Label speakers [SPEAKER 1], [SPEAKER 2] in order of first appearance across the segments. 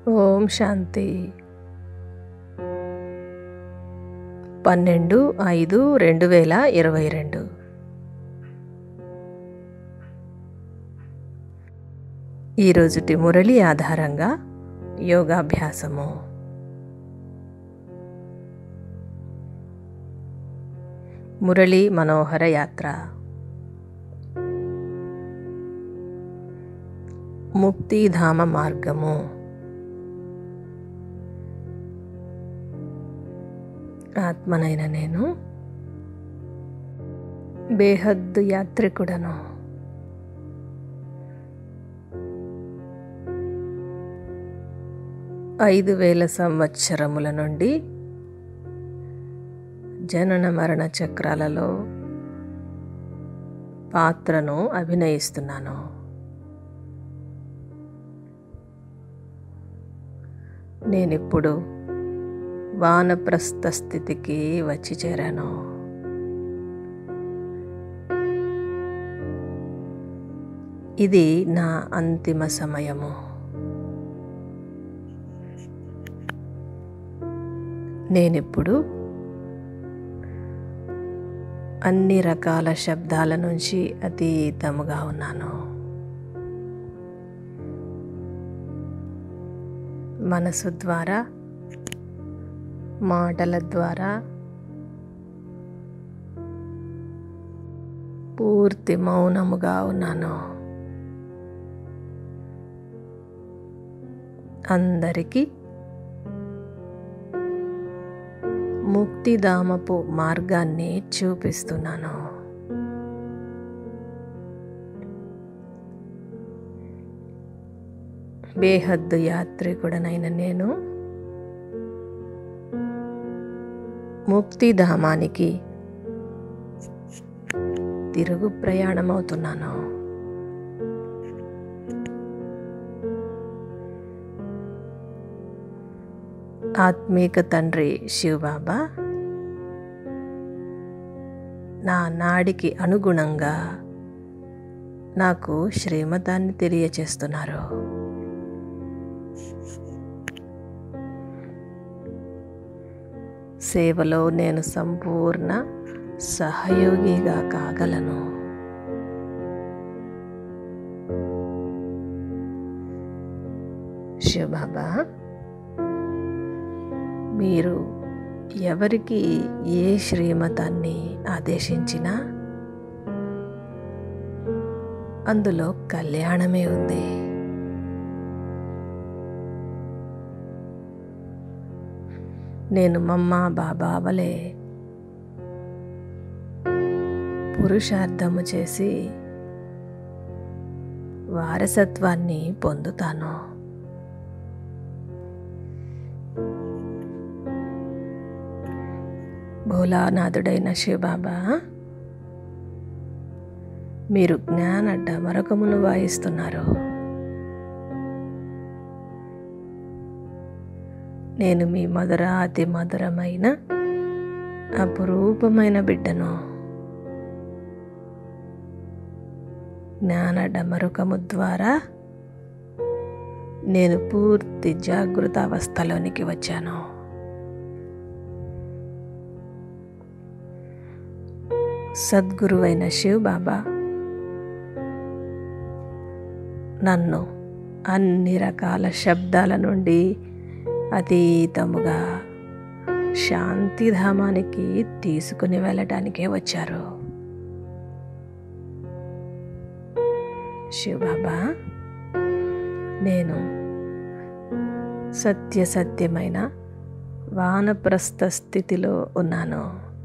[SPEAKER 1] ఓం శాంతి పన్నెండు ఐదు రెండు వేల ఇరవై రెండు ఈరోజుటి మురళి ఆధారంగా యోగాభ్యాసము మురళి మనోహర యాత్ర ముక్తిధామ మార్గము ఆత్మనైన నేను బేహద్దు యాత్రికుడను ఐదు వేల సంవత్సరముల నుండి జనన మరణ చక్రాలలో పాత్రను అభినయిస్తున్నాను నేనిప్పుడు వానప్రస్థ స్థితికి వచ్చి చేరాను ఇది నా అంతిమ సమయము నేనిప్పుడు అన్ని రకాల శబ్దాల నుంచి అతీతముగా ఉన్నాను మనసు ద్వారా మాటల ద్వారా పూర్తి మౌనముగా ఉన్నాను అందరికీ ముక్తిధామపు మార్గాన్ని చూపిస్తున్నాను బేహద్దు యాత్రికుడనైన నేను ముక్తిధామానికి తిరుగు ప్రయాణమవుతున్నాను ఆత్మీక తండ్రి శివబాబా నా నాడికి అనుగుణంగా నాకు శ్రీమతాన్ని తెలియచేస్తున్నారు సేవలో నేను సంపూర్ణ సహయోగిగా కాగలను శివబాబా మీరు ఎవరికి ఏ శ్రీమతాన్ని ఆదేశించినా అందులో కళ్యాణమే ఉంది నేను మమ్మ బాబా వలె పురుషార్థము చేసి వారసత్వాన్ని పొందుతాను భోలానాథుడైన శివబాబా మీరు జ్ఞాన డమరకమును వాయిస్తున్నారు నేను మీ మధుర అతి మధురమైన అపురూపమైన బిడ్డను జ్ఞాన డమరుకము ద్వారా నేను పూర్తి జాగృత అవస్థలోనికి వచ్చాను సద్గురువైన శివ్ బాబా నన్ను అన్ని రకాల శబ్దాల నుండి అతీతముగా శాంతిధామానికి తీసుకుని వెళ్ళటానికే వచ్చారు శివబాబా నేను సత్య సత్యమైన వానప్రస్థ స్థితిలో ఉన్నాను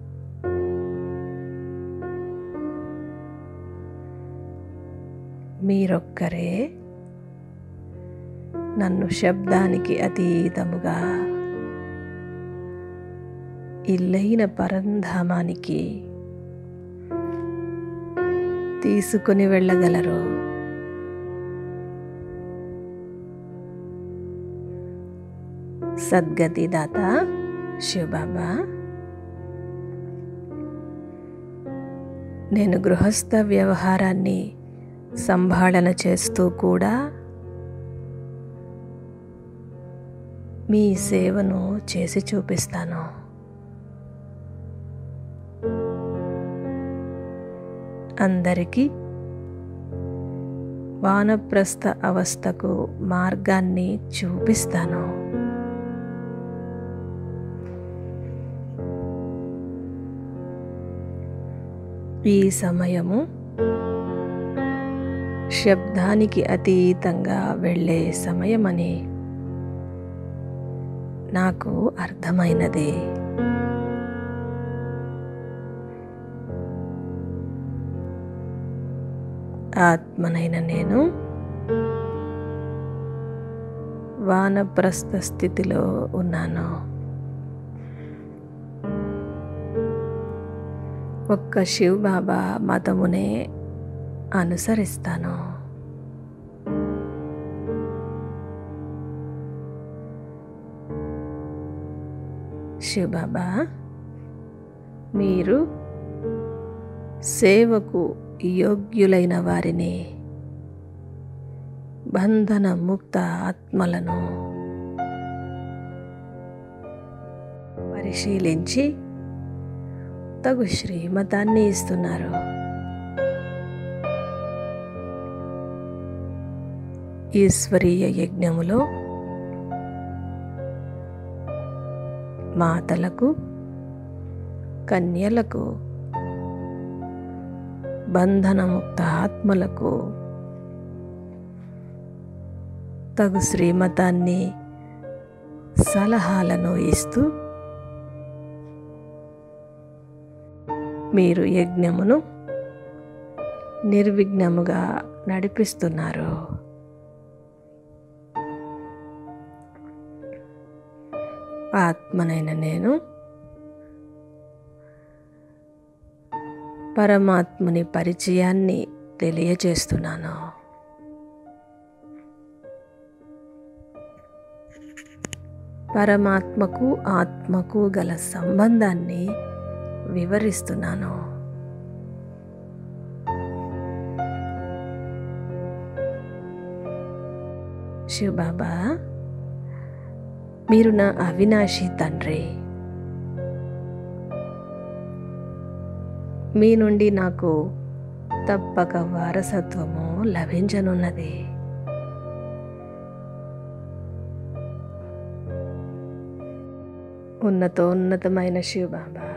[SPEAKER 1] మీరొక్కరే నన్ను శబ్దానికి అతీతముగా ఇల్లైన పరంధామానికి తీసుకుని వెళ్ళగలరు సద్గతిదాత శివబాబా నేను గృహస్థ వ్యవహారాన్ని సంభాళన చేస్తూ కూడా మీ సేవను చేసి చూపిస్తాను అందరికీ వానప్రస్థ అవస్థకు మార్గాన్ని చూపిస్తాను ఈ సమయము శబ్దానికి అతీతంగా వెళ్ళే సమయమని నాకు అర్థమైనది ఆత్మనైన నేను వానప్రస్థ స్థితిలో ఉన్నాను ఒక్క శివ్ బాబా మతమునే అనుసరిస్తాను శివ్ బాబా మీరు సేవకు యోగ్యులైన వారిని బంధన ముక్త ఆత్మలను పరిశీలించి తగు శ్రీమతాన్ని ఇస్తున్నారు ఈశ్వరీయ యజ్ఞములో మాతలకు కన్యలకు బంధనముక్త ఆత్మలకు తగు శ్రీమతాన్ని సలహాలను ఇస్తూ మీరు యజ్ఞమును నిర్విఘ్నముగా నడిపిస్తున్నారు ఆత్మనైన నేను పరమాత్ముని పరిచయాన్ని తెలియజేస్తున్నాను పరమాత్మకు ఆత్మకు గల సంబంధాన్ని వివరిస్తున్నాను శివబాబా మీరు నా అవినాశి తండ్రి మీ నుండి నాకు తప్పక వారసత్వము లభించనున్నది ఉన్నతోన్నతమైన శివబాబా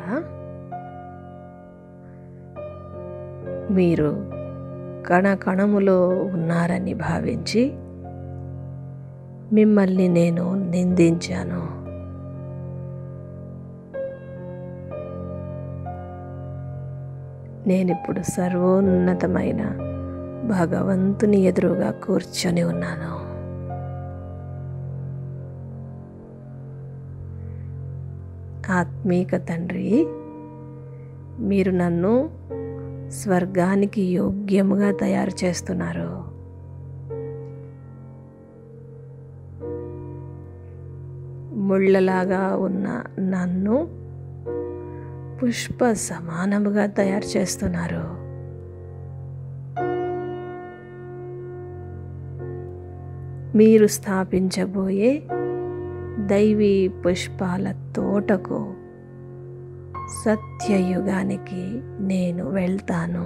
[SPEAKER 1] మీరు కణకణములో ఉన్నారని భావించి మిమ్మల్ని నేను నిందించాను నేనిప్పుడు సర్వోన్నతమైన భగవంతుని ఎదురుగా కూర్చొని ఉన్నాను ఆత్మీక తండ్రి మీరు నన్ను స్వర్గానికి యోగ్యముగా తయారు చేస్తున్నారు ముళ్ళలాగా ఉన్న నన్ను పుష్ప సమానముగా తయారు చేస్తున్నారు మీరు స్థాపించబోయే దైవీ పుష్పాల తోటకు సత్యయుగానికి నేను వెళ్తాను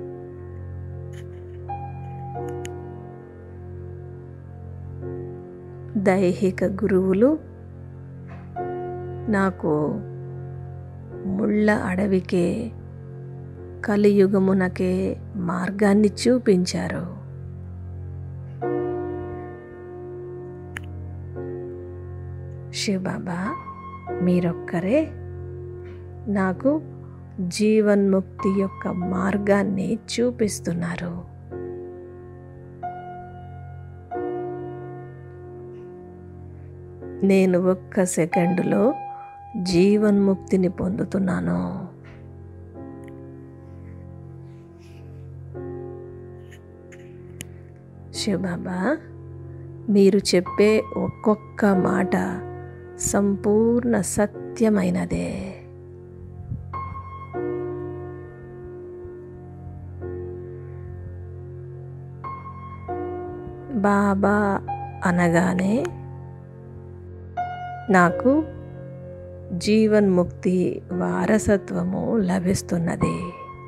[SPEAKER 1] దైహిక గురువులు నాకు ముళ్ళ అడవికే కలియుగమునకే మార్గాన్ని చూపించారు శివబాబా మీరొక్కరే నాకు జీవన్ముక్తి యొక్క మార్గాన్ని చూపిస్తున్నారు నేను ఒక్క సెకండులో జీవన్ముక్తిని పొందుతున్నాను శివబాబా మీరు చెప్పే ఒక్కొక్క మాట సంపూర్ణ సత్యమైనదే బాబా అనగానే నాకు జీవన్ముక్తి వారసత్వము లభిస్తున్నది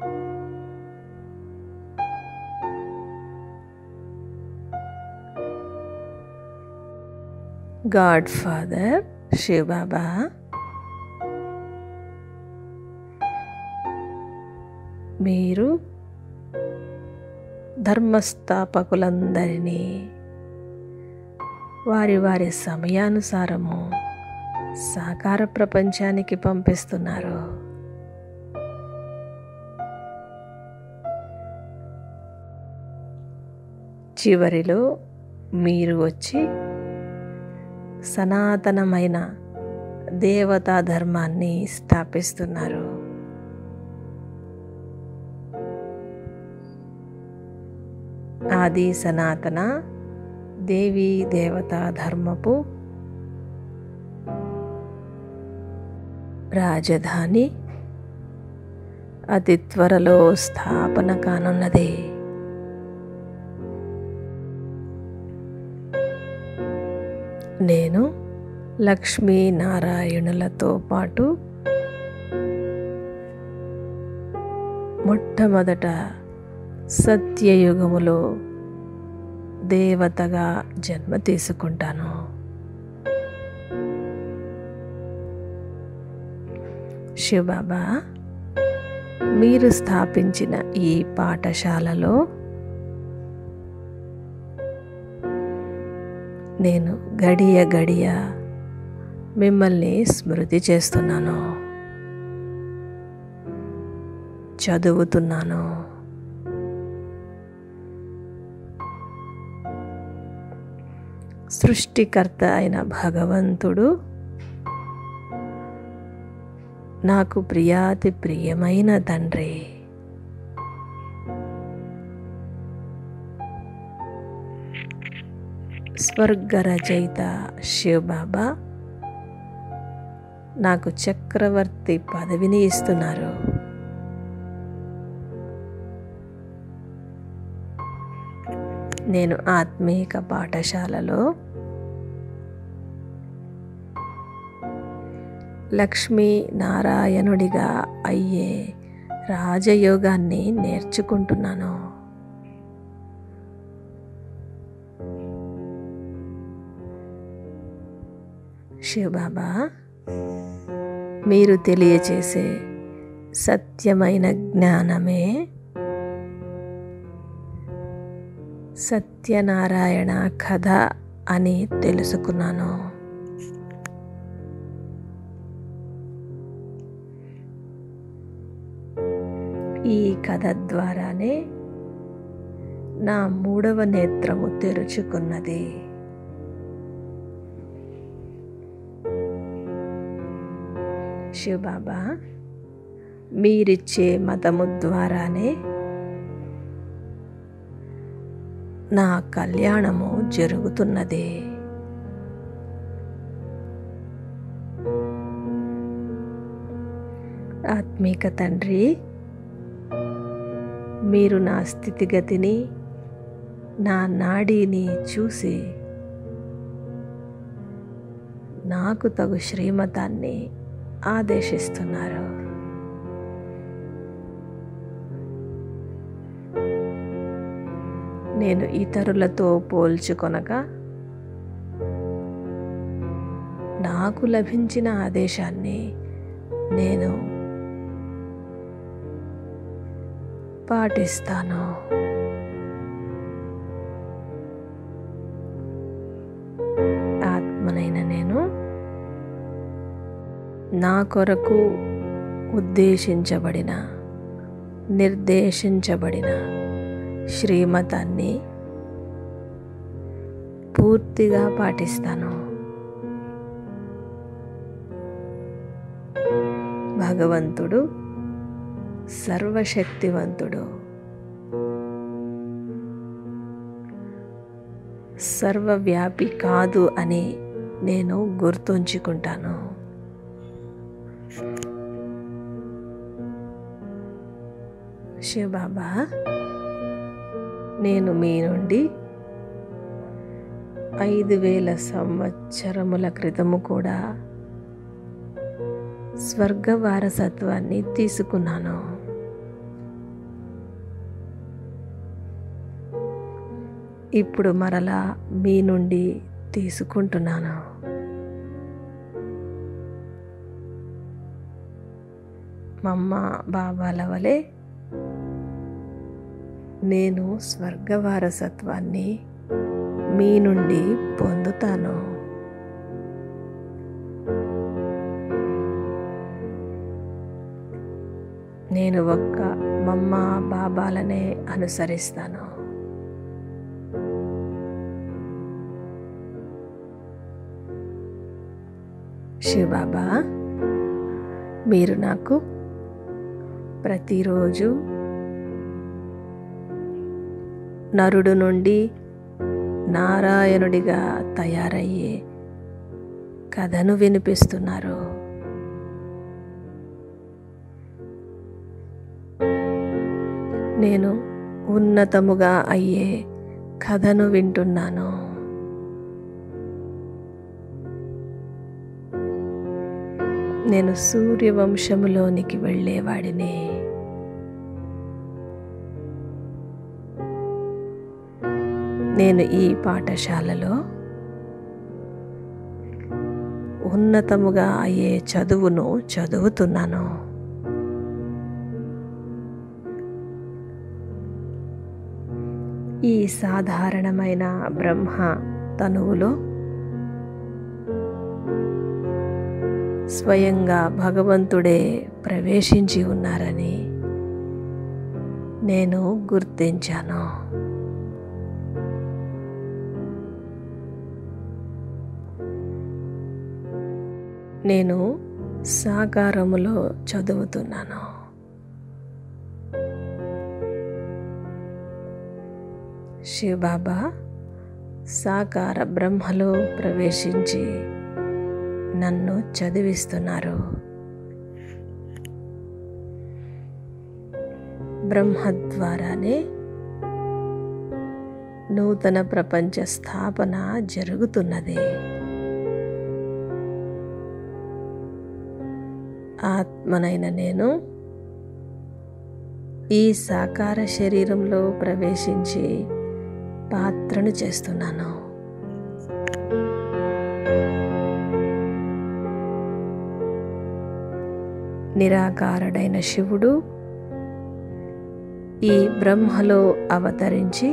[SPEAKER 1] గాడ్ ఫాదర్ శివబాబా మీరు ధర్మస్థాపకులందరినీ వారి వారి సమయానుసారము సాకార ప్రపంచానికి పంపిస్తున్నారు చివరిలో మీరు వచ్చి సనాతనమైన దేవతా ధర్మాన్ని స్థాపిస్తున్నారు ఆది సనాతన దేవీ దేవతా ధర్మపు రాజధాని అతి త్వరలో స్థాపన కానున్నది నేను లక్ష్మీనారాయణులతో పాటు మొట్టమొదట సత్యయుగములో దేవతగా జన్మ తీసుకుంటాను శివబాబా మీరు స్థాపించిన ఈ పాఠశాలలో నేను గడియ గడియ మిమ్మల్ని స్మృతి చేస్తున్నాను చదువుతున్నాను సృష్టికర్త అయిన భగవంతుడు నాకు ప్రియాతి ప్రియమైన తండ్రి స్వర్గ రచయిత శివబాబా నాకు చక్రవర్తి పదవిని ఇస్తున్నారు నేను ఆత్మీక పాఠశాలలో లక్ష్మీ నారాయణుడిగా అయ్యే రాజయోగాన్ని నేర్చుకుంటున్నాను శివబాబా మీరు తెలియచేసే సత్యమైన జ్ఞానమే సత్యనారాయణ కథ అని తెలుసుకున్నాను ఈ కథ ద్వారానే నా మూడవ నేత్రము తెరుచుకున్నది శివబాబా మీరిచ్చే మతము ద్వారానే నా కళ్యాణము జరుగుతున్నది ఆత్మీక తండ్రి మీరు నా స్థితిగతిని నా నాడీని చూసి నాకు తగు శ్రీమతాన్ని ఆదేశిస్తున్నారు నేను ఇతరులతో పోల్చుకొనగా నాకు లభించిన ఆదేశాన్ని నేను పాటిస్తాను ఆత్మనైన నేను నా కొరకు ఉద్దేశించబడిన నిర్దేశించబడిన శ్రీమతాన్ని పూర్తిగా పాటిస్తాను భగవంతుడు సర్వశక్తివంతుడు సర్వవ్యాపి కాదు అని నేను గుర్తుంచుకుంటాను శివబాబా నేను మీ నుండి ఐదు వేల సంవత్సరముల క్రితము కూడా స్వర్గ వారసత్వాన్ని తీసుకున్నాను ఇప్పుడు మరలా మీ నుండి తీసుకుంటున్నాను మమ్మ బాబాల వలె నేను స్వర్గ వారసత్వాన్ని మీ నుండి పొందుతాను నేను ఒక్క మమ్మ బాబాలనే అనుసరిస్తాను శివబాబా మీరు నాకు ప్రతిరోజు నరుడు నుండి నారాయణుడిగా తయారయ్యే కథను వినిపిస్తున్నారు నేను ఉన్నతముగా అయ్యే కథను వింటున్నాను నేను సూర్యవంశములోనికి వెళ్ళేవాడిని నేను ఈ పాఠశాలలో ఉన్నతముగా అయ్యే చదువును చదువుతున్నాను ఈ సాధారణమైన బ్రహ్మ తనువులో స్వయంగా భగవంతుడే ప్రవేశించి ఉన్నారని నేను గుర్తించాను నేను సాకారములో చదువుతున్నాను శివబాబా సాకార బ్రహ్మలో ప్రవేశించి నన్ను చదివిస్తున్నారు బ్రహ్మ ద్వారానే నూతన ప్రపంచ స్థాపన జరుగుతున్నది ఆత్మనైన నేను ఈ సాకార శరీరంలో ప్రవేశించి పాత్రను చేస్తున్నాను నిరాకారుడైన శివుడు ఈ బ్రహ్మలో అవతరించి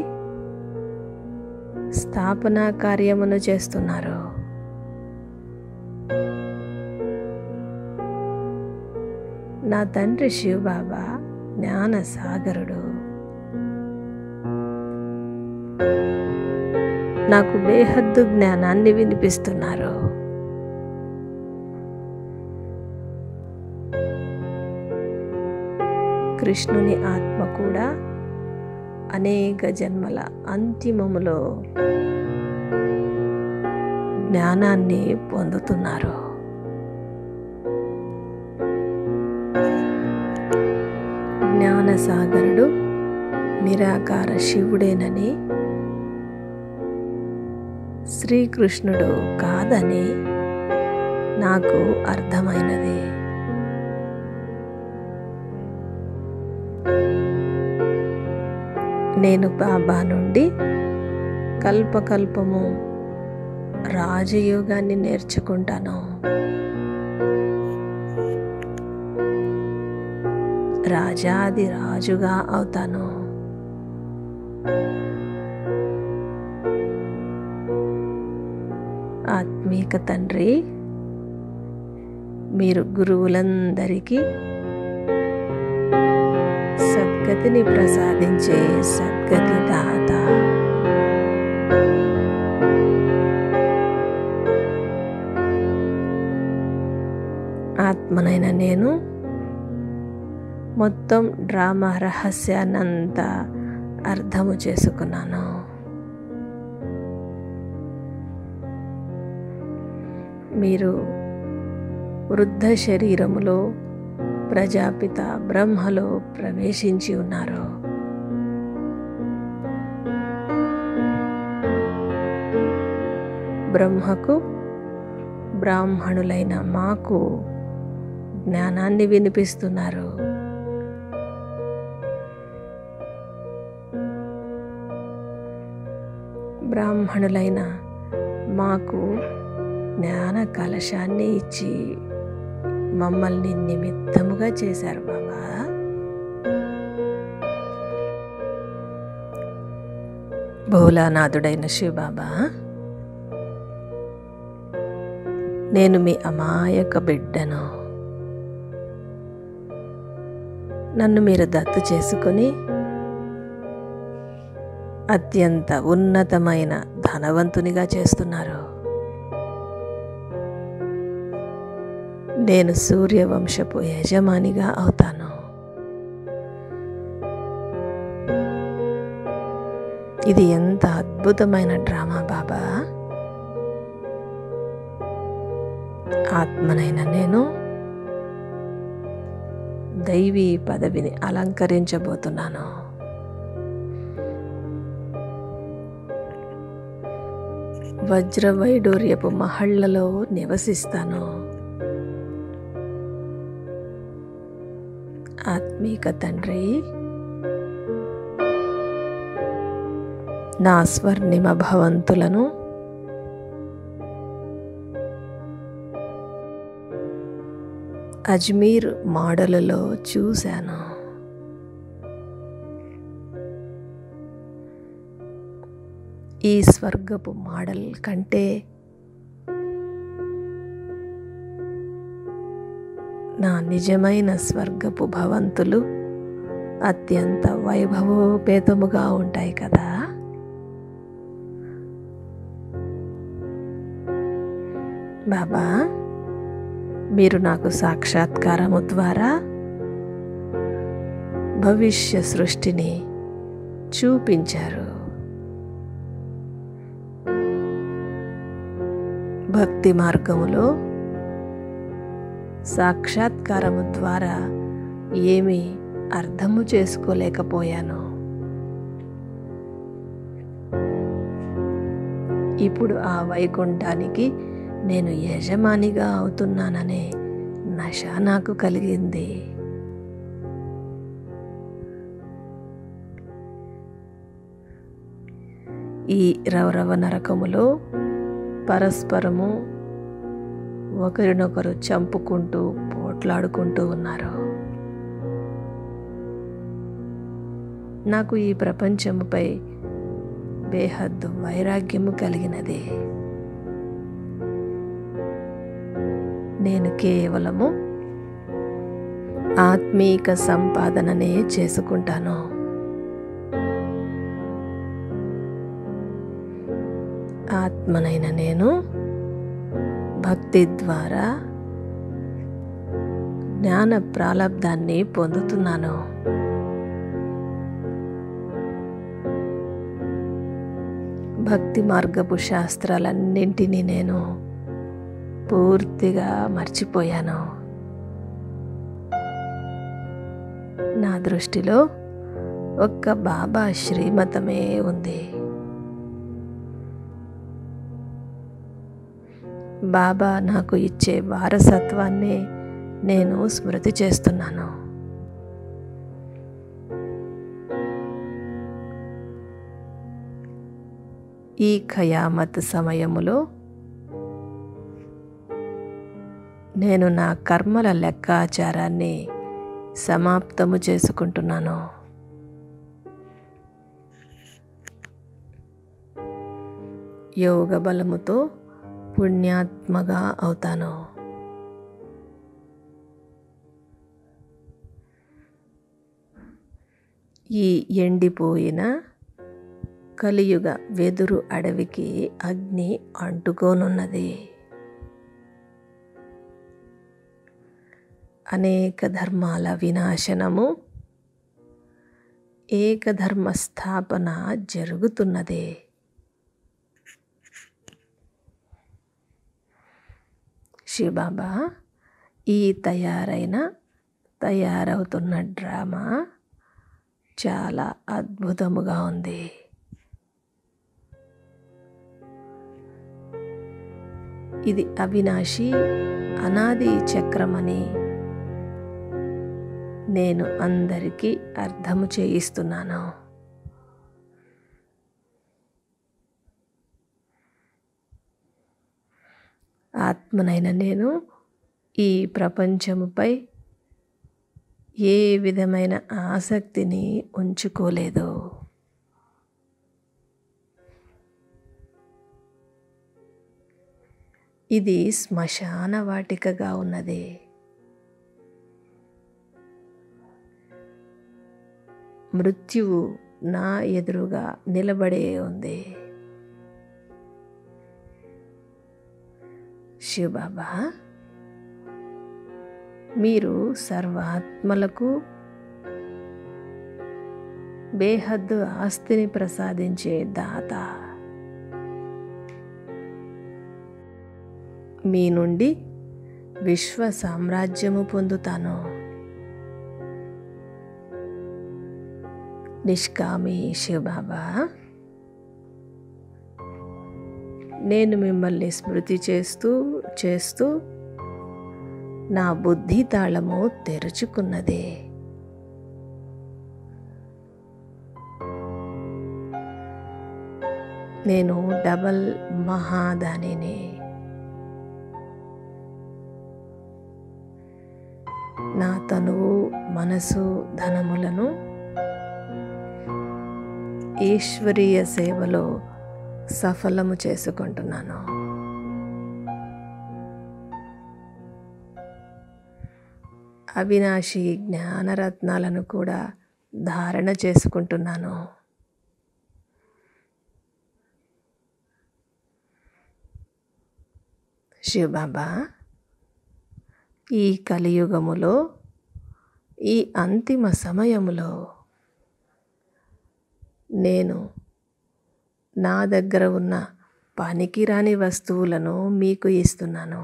[SPEAKER 1] స్థాపనా కార్యమును చేస్తున్నారు నా తండ్రి శివబాబా జ్ఞాన సాగరుడు నాకు బేహద్దు జ్ఞానాన్ని వినిపిస్తున్నారు కృష్ణుని ఆత్మ కూడా అనేక జన్మల అంతిమములో జ్ఞానాన్ని పొందుతున్నారు జ్ఞానసాగరుడు నిరాకార శివుడేనని శ్రీకృష్ణుడు కాదని నాకు అర్థమైనది నేను బాబా నుండి కల్పకల్పము రాజయోగాన్ని నేర్చుకుంటాను రాజాది రాజుగా అవుతాను ఆత్మీక తండ్రి మీరు గురువులందరికీ సద్గతిని ప్రసాదించే సద్గతి దాత ఆత్మనైన నేను మొత్తం డ్రామా రహస్యాన్నంతా అర్థము చేసుకున్నాను మీరు వృద్ధ శరీరములో ప్రజాపిత బ్రహ్మలో ప్రవేశించి ఉన్నారు బ్రహ్మకు బ్రాహ్మణులైన మాకు జ్ఞానాన్ని వినిపిస్తున్నారు బ్రాహ్మణులైన మాకు జ్ఞాన కలశాన్ని ఇచ్చి మమ్మల్ని నిమిత్తముగా చేశారు బాబా భోలానాథుడైన శివబాబా నేను మీ అమాయక బిడ్డను నన్ను మీరు దత్తు చేసుకొని అత్యంత ఉన్నతమైన ధనవంతునిగా చేస్తున్నారు నేను సూర్యవంశపు యజమానిగా అవుతాను ఇది ఎంత అద్భుతమైన డ్రామా బాబా ఆత్మనైన నేను దైవీ పదవిని అలంకరించబోతున్నాను వజ్రవైడూర్యపు మహళ్లలో నివసిస్తాను ఆత్మీక తండ్రి నా స్వర్ణిమ భవంతులను అజ్మీర్ మోడలులో చూశాను ఈ స్వర్గపు మోడల్ కంటే నా నిజమైన స్వర్గపు భవంతులు అత్యంత వైభవోపేతముగా ఉంటాయి కదా బాబా మీరు నాకు సాక్షాత్కారము ద్వారా భవిష్య సృష్టిని చూపించారు భక్తి మార్గములో సాక్షాత్కారము ద్వారా ఏమీ అర్థము చేసుకోలేకపోయాను ఇప్పుడు ఆ వైకుంఠానికి నేను యజమానిగా అవుతున్నాననే నశ నాకు కలిగింది ఈ రవరవ నరకములో పరస్పరము ఒకరినొకరు చంపుకుంటూ పోట్లాడుకుంటూ ఉన్నారు నాకు ఈ ప్రపంచముపై బేహద్దు వైరాగ్యము కలిగినది నేను కేవలము ఆత్మీక సంపాదననే చేసుకుంటాను ఆత్మనైన నేను భక్తి ద్వారా జ్ఞాన ప్రాలబ్ధాన్ని పొందుతున్నాను భక్తి మార్గపు శాస్త్రాలన్నింటినీ నేను పూర్తిగా మర్చిపోయాను నా దృష్టిలో ఒక్క బాబా శ్రీమతమే ఉంది బాబా నాకు ఇచ్చే వారసత్వాన్ని నేను స్మృతి చేస్తున్నాను ఈ ఖయామత్ సమయములో నేను నా కర్మల లెక్కాచారాన్ని సమాప్తము చేసుకుంటున్నాను యోగ బలముతో పుణ్యాత్మగా అవుతాను ఈ ఎండిపోయిన కలియుగ వెదురు అడవికి అగ్ని అంటుకోనున్నది అనేక ధర్మాల వినాశనము ఏకధర్మ స్థాపన జరుగుతున్నది శివబాబా ఈ తయారైన తయారవుతున్న డ్రామా చాలా అద్భుతముగా ఉంది ఇది అవినాశి అనాది చక్రమని నేను అందరికీ అర్థము చేయిస్తున్నాను ఆత్మనైన నేను ఈ ప్రపంచముపై ఏ విధమైన ఆసక్తిని ఉంచుకోలేదు ఇది శ్మశాన వాటికగా ఉన్నది మృత్యువు నా ఎదురుగా నిలబడే ఉంది శివబాబా మీరు సర్వాత్మలకు బేహద్దు ఆస్తిని ప్రసాదించే దాత మీ నుండి విశ్వ సామ్రాజ్యము పొందుతాను నిష్కామి శివబాబా నేను మిమ్మల్ని స్మృతి చేస్తూ చేస్తూ నా బుద్ధి తాళము తెరుచుకున్నది నేను డబల్ మహాదానిని నా తనువు మనసు ధనములను ఈశ్వరీయ సేవలో సఫలము చేసుకుంటున్నాను అవినాశి జ్ఞానరత్నాలను కూడా ధారణ చేసుకుంటున్నాను శివబాబా ఈ కలియుగములో ఈ అంతిమ సమయములో నేను నా దగ్గర ఉన్న పనికిరాని వస్తువులను మీకు ఇస్తున్నాను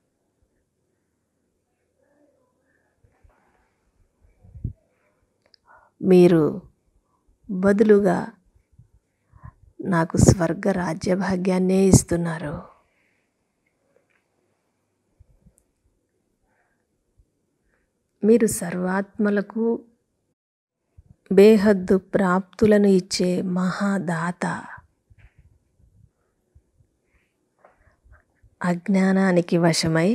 [SPEAKER 1] మీరు బదులుగా నాకు స్వర్గ రాజ్యభాగ్యాన్నే ఇస్తున్నారు మీరు సర్వాత్మలకు బేహద్దు ప్రాప్తులను ఇచ్చే మహాదాత అజ్ఞానానికి వశమై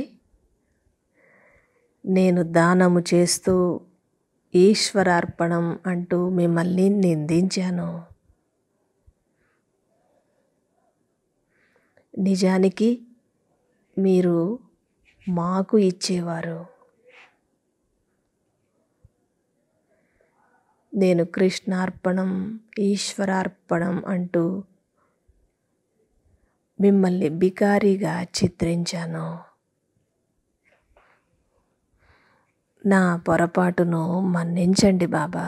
[SPEAKER 1] నేను దానము చేస్తూ ఈశ్వరార్పణం అంటూ మిమ్మల్ని నిందించాను నిజానికి మీరు మాకు ఇచ్చేవారు నేను కృష్ణార్పణం ఈశ్వరార్పణం అంటూ మిమ్మల్ని బికారిగా చిత్రించాను నా పొరపాటును మన్నించండి బాబా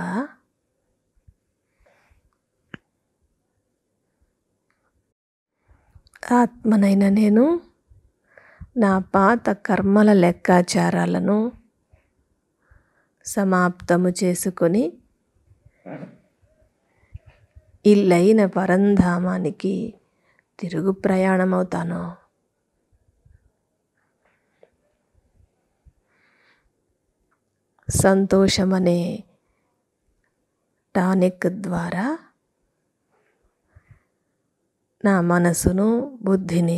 [SPEAKER 1] ఆత్మనైన నేను నా పాత కర్మల లెక్కాచారాలను సమాప్తము చేసుకొని ఇల్లైన పరంధామానికి తిరుగు ప్రయాణమవుతాను సంతోషమనే టానిక్ ద్వారా నా మనసును బుద్ధిని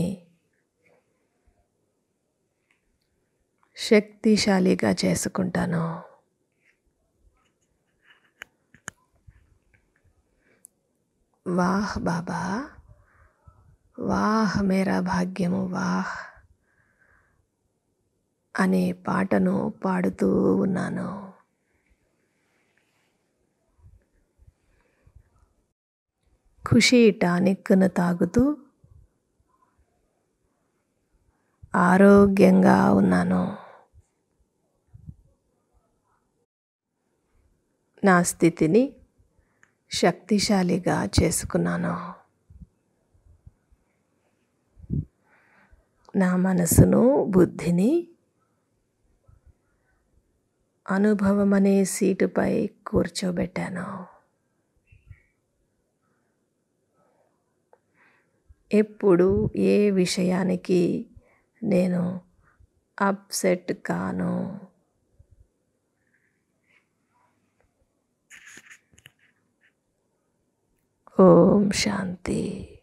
[SPEAKER 1] శక్తిశాలిగా చేసుకుంటాను వాహ్ బాబా వాహ్ మేరా భాగ్యము వాహ్ అనే పాటను పాడుతూ ఉన్నాను ఖుషీ టానిక్ను తాగుతూ ఆరోగ్యంగా ఉన్నాను నా స్థితిని శక్తిశాలిగా చేసుకున్నాను నా మనసును బుద్ధిని అనుభవం అనే సీటుపై కూర్చోబెట్టాను ఎప్పుడు ఏ విషయానికి నేను అప్సెట్ కాను ఓం శాంతి